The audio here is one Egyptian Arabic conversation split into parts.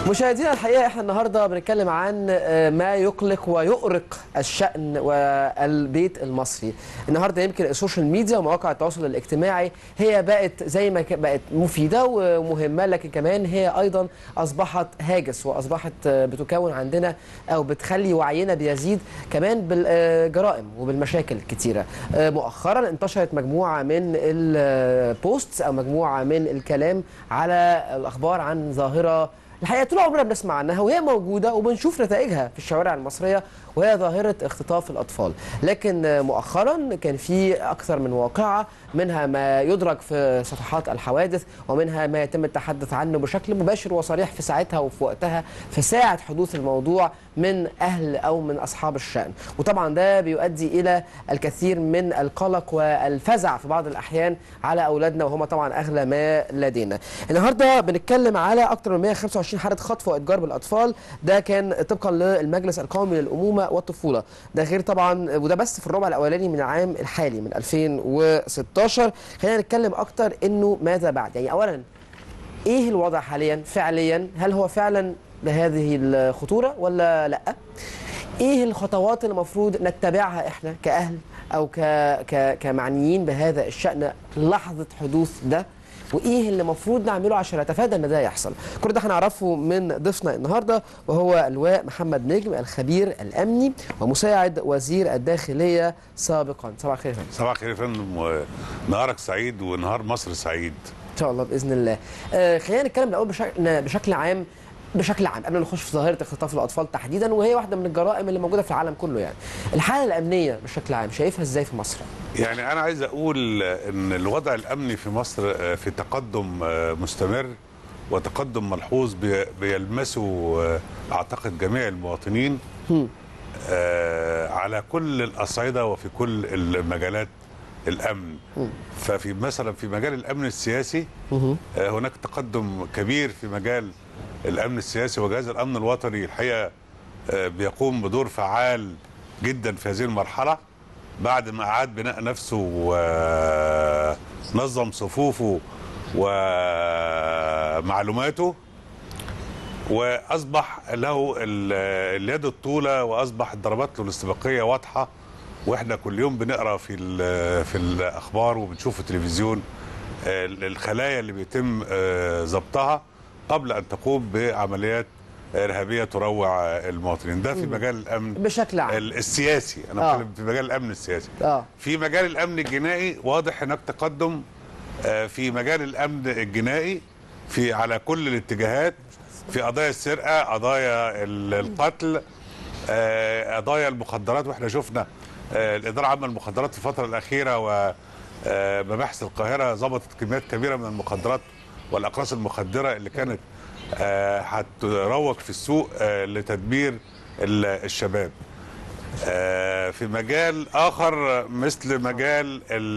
مشاهدينا الحقيقه احنا النهارده بنتكلم عن ما يقلق ويؤرق الشأن والبيت المصري. النهارده يمكن السوشيال ميديا ومواقع التواصل الاجتماعي هي بقت زي ما بقت مفيده ومهمه لكن كمان هي ايضا اصبحت هاجس واصبحت بتكون عندنا او بتخلي وعينا بيزيد كمان بالجرائم وبالمشاكل الكتيره. مؤخرا انتشرت مجموعه من البوستس او مجموعه من الكلام على الاخبار عن ظاهره الحقيقه طول عمرنا بنسمع عنها وهي موجوده وبنشوف نتائجها في الشوارع المصريه وهي ظاهره اختطاف الاطفال لكن مؤخرا كان في اكثر من واقعه منها ما يدرك في صفحات الحوادث ومنها ما يتم التحدث عنه بشكل مباشر وصريح في ساعتها وفي وقتها في ساعه حدوث الموضوع من اهل او من اصحاب الشان وطبعا ده بيؤدي الى الكثير من القلق والفزع في بعض الاحيان على اولادنا وهم طبعا اغلى ما لدينا النهارده بنتكلم على اكثر من 125 حاله خطف واتجار بالاطفال ده كان طبقا للمجلس القومي للامومه والطفوله ده غير طبعا وده بس في الربع الاولاني من العام الحالي من 2016 خلينا نتكلم اكتر انه ماذا بعد يعني اولا ايه الوضع حاليا فعليا هل هو فعلا بهذه الخطوره ولا لا ايه الخطوات اللي المفروض نتبعها احنا كاهل او ك... ك... كمعنيين بهذا الشان لحظه حدوث ده وايه اللي المفروض نعمله عشان نتفادى ان ده يحصل كل ده هنعرفه من ضيفنا النهارده وهو اللواء محمد نجم الخبير الامني ومساعد وزير الداخليه سابقا صباح الخير يا فندم صباح الخير يا فندم نهارك سعيد ونهار مصر سعيد ان شاء الله باذن الله آه خلينا نتكلم الاول بشكل بشكل عام بشكل عام قبل ما نخش في ظاهره اختطاف الاطفال تحديدا وهي واحده من الجرائم اللي موجوده في العالم كله يعني الحاله الامنيه بشكل عام شايفها ازاي في مصر يعني انا عايز اقول ان الوضع الامني في مصر في تقدم مستمر وتقدم ملحوظ بيلمسه اعتقد جميع المواطنين على كل الاصعده وفي كل المجالات الامن ففي مثلا في مجال الامن السياسي هناك تقدم كبير في مجال الامن السياسي وجهاز الامن الوطني الحقيقه بيقوم بدور فعال جدا في هذه المرحله بعد ما اعاد بناء نفسه ونظم صفوفه ومعلوماته واصبح له اليد الطوله واصبح ضربات له الاستباقيه واضحه واحنا كل يوم بنقرا في في الاخبار وبنشوف في التلفزيون الخلايا اللي بيتم ضبطها قبل ان تقوم بعمليات ارهابيه تروع المواطنين ده في مجال الامن بشكل عام السياسي انا بتكلم في مجال الامن السياسي آه. في مجال الامن الجنائي واضح هناك تقدم في مجال الامن الجنائي في على كل الاتجاهات في قضايا السرقه قضايا القتل قضايا المخدرات واحنا شفنا الاداره العامه للمخدرات في الفتره الاخيره ومباحث القاهره ضبطت كميات كبيره من المخدرات والاقراص المخدره اللي كانت هتروج في السوق لتدبير الشباب في مجال اخر مثل مجال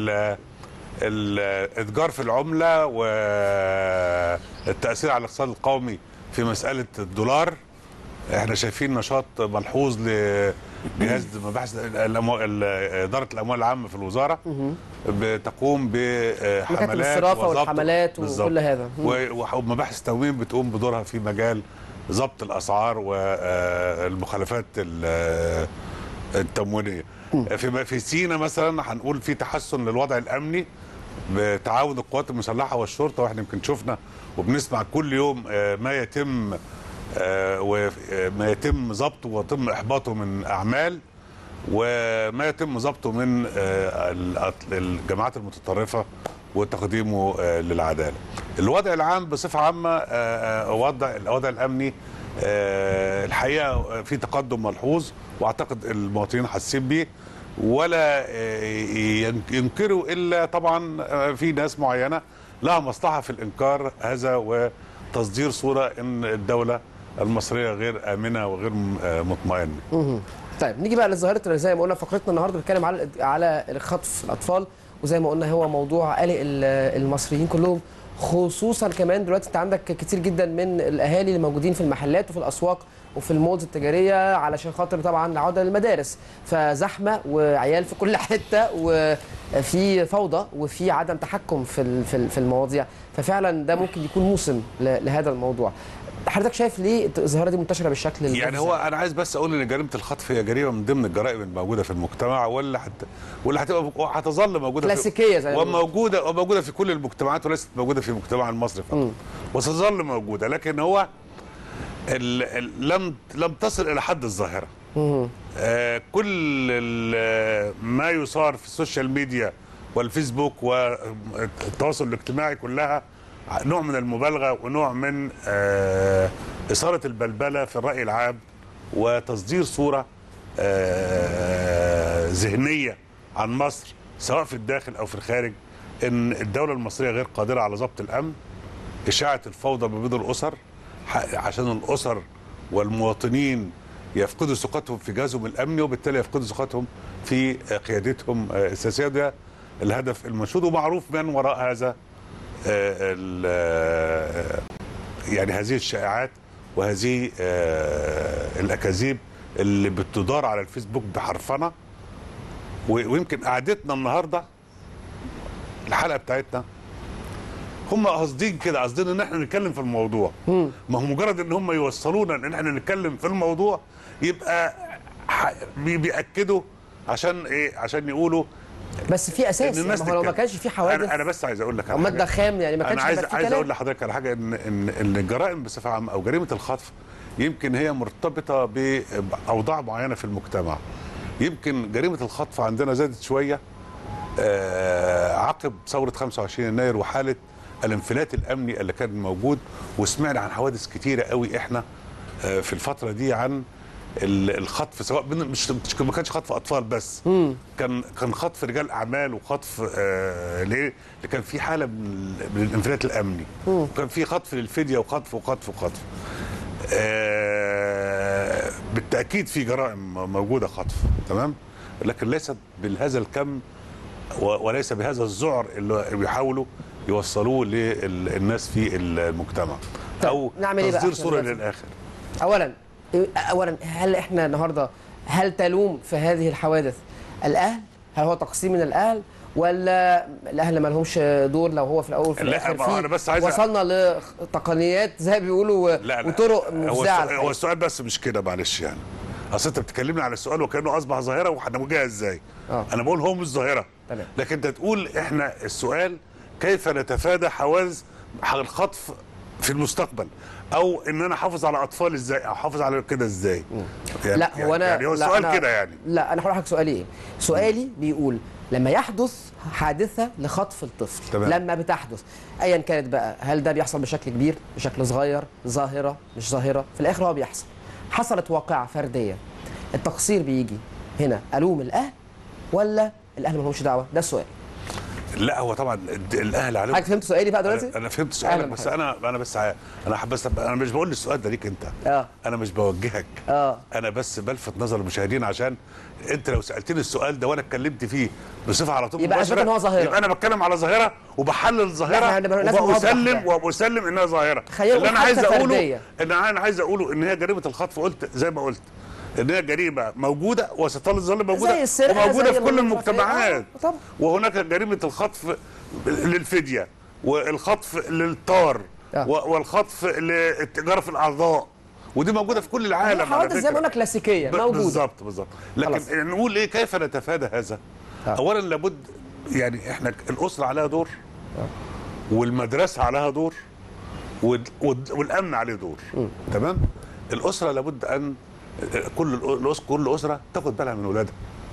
الاتجار في العمله والتاثير على الاقتصاد القومي في مساله الدولار احنا شايفين نشاط ملحوظ لجهاز مباحث اداره الاموال العامه في الوزاره بتقوم بحملات الصرافه والحملات وكل هذا ومباحث التموين بتقوم بدورها في مجال ضبط الاسعار والمخالفات التموينيه في في سينا مثلا هنقول في تحسن للوضع الامني بتعاون القوات المسلحه والشرطه واحنا يمكن شفنا وبنسمع كل يوم ما يتم وما يتم ضبطه ويتم احباطه من اعمال وما يتم ضبطه من الجماعات المتطرفه وتقديمه للعداله. الوضع العام بصفه عامه وضع الوضع الامني الحقيقه في تقدم ملحوظ واعتقد المواطنين حاسين بيه ولا ينكروا الا طبعا في ناس معينه لها مصلحه في الانكار هذا وتصدير صوره ان الدوله المصريه غير امنه وغير مطمئنه. طيب نيجي بقى للظاهره اللي زي ما قلنا فقرتنا النهارده بنتكلم على على خطف الاطفال وزي ما قلنا هو موضوع قلق المصريين كلهم خصوصا كمان دلوقتي انت عندك كتير جدا من الاهالي اللي موجودين في المحلات وفي الاسواق وفي المولز التجاريه علشان خاطر طبعا العوده للمدارس فزحمه وعيال في كل حته وفي فوضى وفي عدم تحكم في في المواضيع ففعلا ده ممكن يكون موسم لهذا الموضوع حضرتك شايف ليه الظاهره دي منتشره بالشكل اللي يعني هو انا عايز بس اقول ان جريمه الخطف هي جريمه من ضمن الجرائم الموجوده في المجتمع ولا حت... ولا هتبقى وهتظل موجوده كلاسيكية في... زي ما بيقولوا. وموجوده وموجوده في كل المجتمعات وليست موجوده في المجتمع المصري فقط وستظل موجوده لكن هو ال... ال... لم لم تصل الى حد الظاهره آه كل ال... ما يصار في السوشيال ميديا والفيسبوك والتواصل الاجتماعي كلها نوع من المبالغه ونوع من آه اثاره البلبله في الراي العام وتصدير صوره آه ذهنيه عن مصر سواء في الداخل او في الخارج ان الدوله المصريه غير قادره على ضبط الامن اشاعه الفوضى ما بين الاسر ح- عشان الاسر والمواطنين يفقدوا ثقتهم في جهازهم الامني وبالتالي يفقدوا ثقتهم في قيادتهم آه، السياسيه ده الهدف المنشود ومعروف من وراء هذا آه، ال- آه، يعني هذه الشائعات وهذه آه، الاكاذيب اللي بتدار على الفيسبوك بحرفنه و- ويمكن قعدتنا النهارده الحلقه بتاعتنا هم قاصدين كده قاصدين ان احنا نتكلم في الموضوع ما هو مجرد ان هم يوصلونا ان احنا نتكلم في الموضوع يبقى ح- بي- بياكدوا عشان ايه عشان يقولوا بس في اساس ان يعني الناس ما هو لو ما تتكلم. كانش في حوادث انا, أنا بس عايز اقول لك او على ماده حاجة. خام يعني ما كانش انا عايز هيبقى في عايز كلام. اقول لحضرتك على حاجه ان ان ان الجرائم بصفه عامه او جريمه الخطف يمكن هي مرتبطه باوضاع معينه في المجتمع يمكن جريمه الخطف عندنا زادت شويه آه، عقب ثوره 25 يناير وحاله الانفلات الامني اللي كان موجود وسمعنا عن حوادث كتيره قوي احنا آه، في الفتره دي عن ال- الخطف سواء بين- مش مش- ما كانش خطف اطفال بس كان كان خطف رجال اعمال وخطف آه ليه؟ اللي كان في حاله من, ال- من الانفلات الامني وكان في خطف للفديه وخطف وخطف وخطف آه بالتاكيد في جرائم موجوده خطف تمام لكن ليست بهذا الكم و- وليس بهذا الذعر اللي بيحاولوا يوصلوه للناس في المجتمع طيب، او نعمل إيه بقى تصدير إحنا صوره دلوقتي؟ للاخر اولا اولا هل احنا النهارده هل تلوم في هذه الحوادث الاهل هل هو تقسيم من الاهل ولا الاهل ما لهمش دور لو هو في الاول وفي لا، الاخر ما هو في أنا بس عايز أ- وصلنا لتقنيات زي ما بيقولوا لا لا وطرق هو مفزعه السؤال, هو السؤال بس مش كده معلش يعني اصل انت بتكلمني على السؤال وكانه اصبح ظاهره وهنواجهها ازاي آه. انا بقول هو مش ظاهره تمام. لكن انت تقول احنا السؤال كيف نتفادى حوادث الخطف في المستقبل او ان انا احافظ على اطفال ازاي او احافظ على كده ازاي يعني لا هو انا يعني هو لا السؤال أنا- كده يعني لا انا هقول لحضرتك سؤالي ايه سؤالي بيقول لما يحدث حادثه لخطف الطفل تمام. لما بتحدث ايا كانت بقى هل ده بيحصل بشكل كبير بشكل صغير ظاهره مش ظاهره في الاخر هو بيحصل حصلت واقعه فرديه التقصير بيجي هنا الوم الاهل ولا الاهل ما لهمش دعوه ده السؤال لا هو طبعا الد- الاهل عليهم حضرتك فهمت سؤالي بقى دلوقتي انا, أنا فهمت أهلاً سؤالك بس بحضرتك. انا انا بس ع- انا حب- بس انا مش بقول السؤال ده ليك انت اه انا مش بوجهك اه انا بس بلفت نظر المشاهدين عشان انت لو سالتني السؤال ده وانا اتكلمت فيه بصفه على طول يبقى مباشرة، أثبت إن هو ظاهرة. يبقى انا بتكلم على ظاهره وبحلل لا، ظاهره إحنا لازم نوضح وبسلم ده. وبسلم انها ظاهره تخيلوا اللي انا عايز حادثة اقوله فردية. ان انا عايز اقوله ان هي جريمه الخطف قلت زي ما قلت ان هي جريمه موجوده وستظل موجوده زي السرقة، وموجوده زي في كل المنطقة. المجتمعات آه، طبعا. وهناك جريمه الخطف للفديه والخطف للطار آه. و- والخطف للتجاره في الاعضاء ودي موجوده في كل العالم هي على حوادث زي فكرة. ما قلنا كلاسيكيه ب- موجوده بالظبط بالظبط لكن خلاص. نقول ايه كيف نتفادى هذا آه. اولا لابد يعني احنا الاسره عليها دور والمدرسه عليها دور وال- وال- والامن عليه دور تمام الاسره لابد ان كل الأس- كل اسره تاخد بالها من اولادها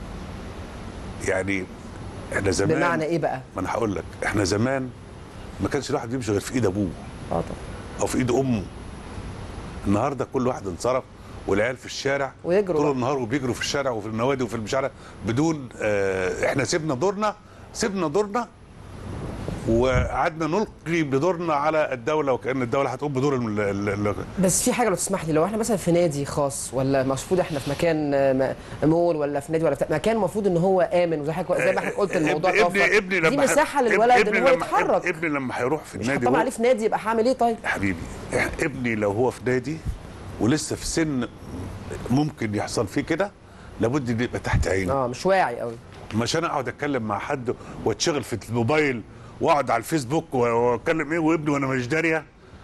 يعني احنا زمان بمعنى ايه بقى؟ ما انا هقول لك احنا زمان ما كانش الواحد بيمشي غير في ايد ابوه اه طبعا او في ايد امه النهارده كل واحد انصرف والعيال في الشارع ويجروا طول بقى. النهار وبيجروا في الشارع وفي النوادي وفي المشارع بدون آه احنا سيبنا دورنا سيبنا دورنا وقعدنا نلقي بدورنا على الدوله وكان الدوله هتقوم بدور ال- ال- ال- بس في حاجه لو تسمح لي لو احنا مثلا في نادي خاص ولا المفروض احنا في مكان آه، م- مول ولا في نادي ولا في مكان المفروض ان هو امن وزي حضرتك زي ما حضرتك قلت الموضوع ابني توفر. ابني, ابني لما دي ح- مساحه اب- للولد ابني ان هو لما- يتحرك ابني لما هيروح في مش النادي هطبع هو- عليه في نادي يبقى هعمل ايه طيب؟ يا حبيبي إح- ابني لو هو في نادي ولسه في سن ممكن يحصل فيه كده لابد ان يبقى تحت عينه اه مش واعي قوي مش انا اقعد اتكلم مع حد واتشغل في الموبايل واقعد على الفيسبوك و- واتكلم ايه وابني وانا مش داريه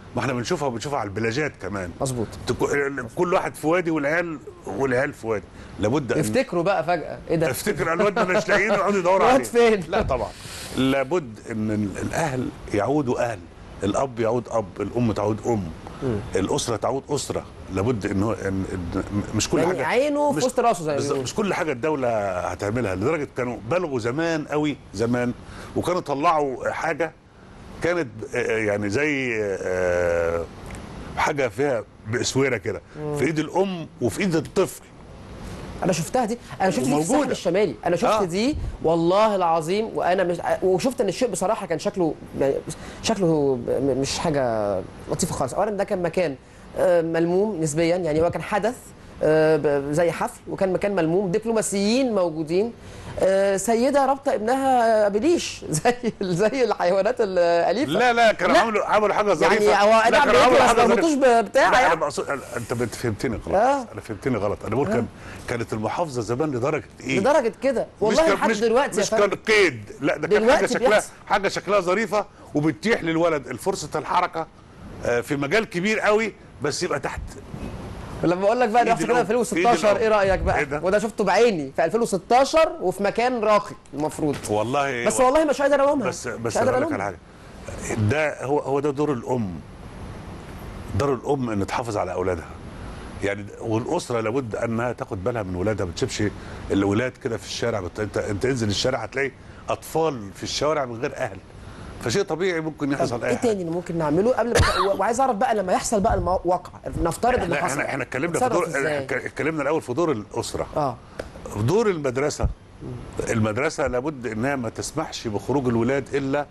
ما احنا بنشوفها وبنشوفها على البلاجات كمان مظبوط تكو- كل واحد في وادي والعيال والعيال في وادي لابد ان يفتكروا بقى فجاه ايه ده افتكر الواد ده مش لاقيينه يقعدوا يدوروا الواد عليه فين؟ لا طبعا لابد ان ال- الاهل يعودوا اهل الاب يعود اب الام تعود ام الاسره تعود اسره لابد ان هو إن إن مش كل يعني حاجه عينه في مش- وسط راسه زي ما بالظبط، بيقولوا. مش كل حاجه الدوله هتعملها لدرجه كانوا بلغوا زمان قوي زمان وكانوا طلعوا حاجه كانت آه، يعني زي آه، حاجه فيها باسوره كده في ايد الام وفي ايد الطفل انا شفتها دي انا شفت دي في وموجودة. الساحل الشمالي انا شفت آه. دي والله العظيم وانا مش وشفت ان الشيء بصراحه كان شكله يعني شكله م- مش حاجه لطيفه خالص اولا ده كان مكان آه، ملموم نسبيا يعني هو كان حدث آه، ب- زي حفل وكان مكان ملموم دبلوماسيين موجودين آه، سيده رابطه ابنها بليش زي زي الحيوانات الاليفه لا لا كانوا لا. عملوا عملوا حاجه ظريفه يعني هو لا، انا عم كانوا عملوا بس حاجه ما ظريفه ربطوش بتاع لا انا يعني بقصد أنا- انت بت- فهمتني غلط آه. انا فهمتني غلط انا بقول كان كانت المحافظه زمان لدرجه ايه لدرجه كده والله كان- لحد دلوقتي يا مش فندم. كان قيد لا ده كان حاجه دلوقتي شكلها بيحصل. حاجه شكلها ظريفه وبتتيح للولد فرصه الحركه آه، في مجال كبير قوي بس يبقى تحت لما اقول لك بقى ده إيد كده الأم. 2016 إيد ايه الأم. رايك بقى إيه ده؟ وده شفته بعيني في 2016 وفي مكان راقي المفروض والله بس والله مش قادر الومها بس مش بس قادر اقول لك على الومها حاجه ده هو هو ده دور الام دور الام ان تحافظ على اولادها يعني والاسره لابد انها تاخد بالها من ولادها ما تسيبش الولاد كده في الشارع بت... انت انت انزل الشارع هتلاقي اطفال في الشوارع من غير اهل فشيء طبيعي ممكن يحصل طب اي ايه حاجه تاني اللي ممكن نعمله قبل ما وعايز اعرف بقى لما يحصل بقى الواقع نفترض انه احنا حصل احنا احنا اتكلمنا في نتصرف دور إزاي؟ احنا اتكلمنا الاول في دور الاسره اه في دور المدرسه المدرسه لابد انها ما تسمحش بخروج الولاد الا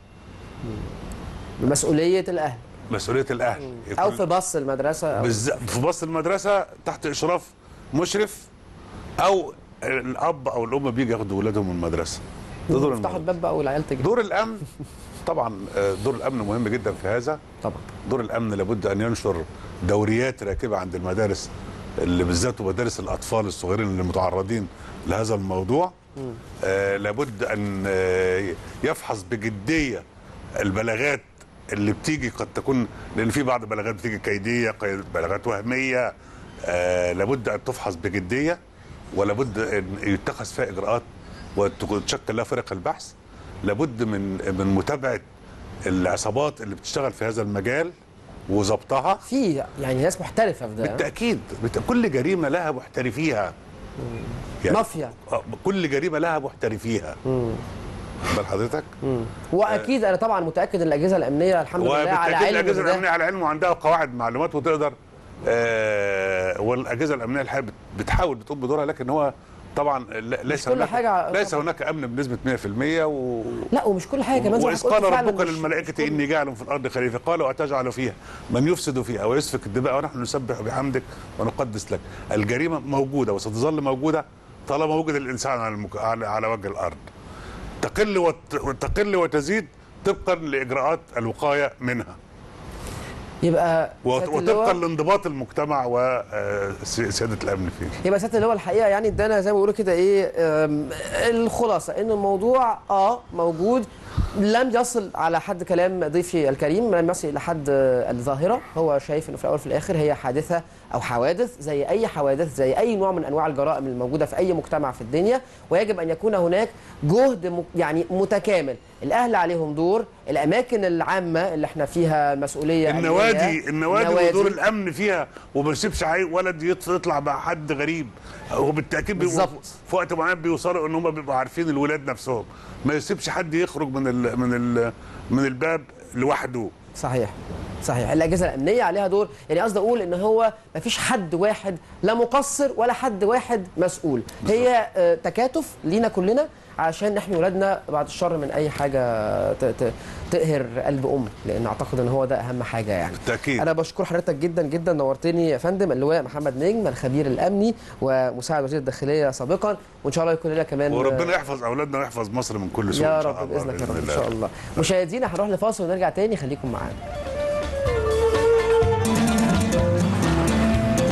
بمسؤوليه الاهل مسؤوليه الاهل او يكون- في باص المدرسه أو بالز... في باص المدرسه تحت اشراف مشرف او الاب او الام بيجي ياخدوا اولادهم من المدرسه ده دور يفتحوا المدرسة. الباب بقى والعيال تجري دور الامن طبعا آه، دور الامن مهم جدا في هذا طبعا دور الامن لابد ان ينشر دوريات راكبه عند المدارس اللي بالذات مدارس الاطفال الصغيرين اللي متعرضين لهذا الموضوع آه لابد ان آه يفحص بجديه البلاغات اللي بتيجي قد تكون لان في بعض البلاغات بتيجي كيديه قي- بلاغات وهميه آه لابد ان تفحص بجديه ولابد ان يتخذ فيها اجراءات وتشكل لها فرق البحث لابد من من متابعه العصابات اللي بتشتغل في هذا المجال وظبطها في يعني ناس محترفه في ده بالتاكيد بت... كل جريمه لها محترفيها مافيا. آه، كل جريمه لها محترفيها بال حضرتك واكيد انا طبعا متاكد ان الاجهزه الامنيه الحمد لله على وبالتاكيد علم الاجهزه بده. الامنيه على علم وعندها قواعد معلومات وتقدر آه والاجهزه الامنيه الحقيقه بت- بتحاول بتقوم بدورها لكن هو طبعا لا- ليس كل هناك حاجة- ليس طبعاً. هناك امن بنسبه 100% و لا ومش كل حاجه كمان زي ما وإذ قلت قال فعلاً ربك مش- مش للملائكة كل- إني جاعل في الأرض خليفة قالوا أتجعل فيها من يفسد فيها ويسفك الدماء ونحن نسبح بحمدك ونقدس لك الجريمة موجودة وستظل موجودة طالما وجد الإنسان على, المك... على... على وجه الأرض تقل وت... تقل وتزيد طبقا لإجراءات الوقاية منها يبقى وت... سيادة اللواء- وطبقا لانضباط المجتمع وسيادة الأمن فيه يبقى سياده اللواء الحقيقه يعني ادانا زي ما بيقولوا كده ايه أم، الخلاصه ان الموضوع اه موجود لم يصل على حد كلام ضيفي الكريم لم يصل الى حد آه، الظاهره هو شايف انه في الاول وفي الاخر هي حادثه او حوادث زي اي حوادث زي اي نوع من انواع الجرائم الموجوده في اي مجتمع في الدنيا ويجب ان يكون هناك جهد م- يعني متكامل الاهل عليهم دور الاماكن العامه اللي احنا فيها مسؤوليه علمية، النوادي النوادي ودور الامن فيها وما يسيبش عيل ولد يط- يطلع مع حد غريب وبالتاكيد بيبقوا بالظبط. في وقت معين بيوصلوا ان هم بيبقوا عارفين الولاد نفسهم ما يسيبش حد يخرج من ال من ال من الباب لوحده صحيح صحيح الاجهزه الامنيه عليها دور يعني قصدي اقول ان هو ما فيش حد واحد لا مقصر ولا حد واحد مسؤول هي آه، تكاتف لينا كلنا عشان نحمي ولادنا بعد الشر من اي حاجه ت- ت- تقهر قلب ام لان اعتقد ان هو ده اهم حاجه يعني بالتأكيد. انا بشكر حضرتك جدا جدا نورتني يا فندم اللواء محمد نجم الخبير الامني ومساعد وزير الداخليه سابقا وان شاء الله يكون لنا كمان وربنا يحفظ اولادنا ويحفظ مصر من كل سوء يا إن شاء رب الله باذنك يا رب ان الله. شاء الله مشاهدينا هنروح لفاصل ونرجع تاني خليكم معانا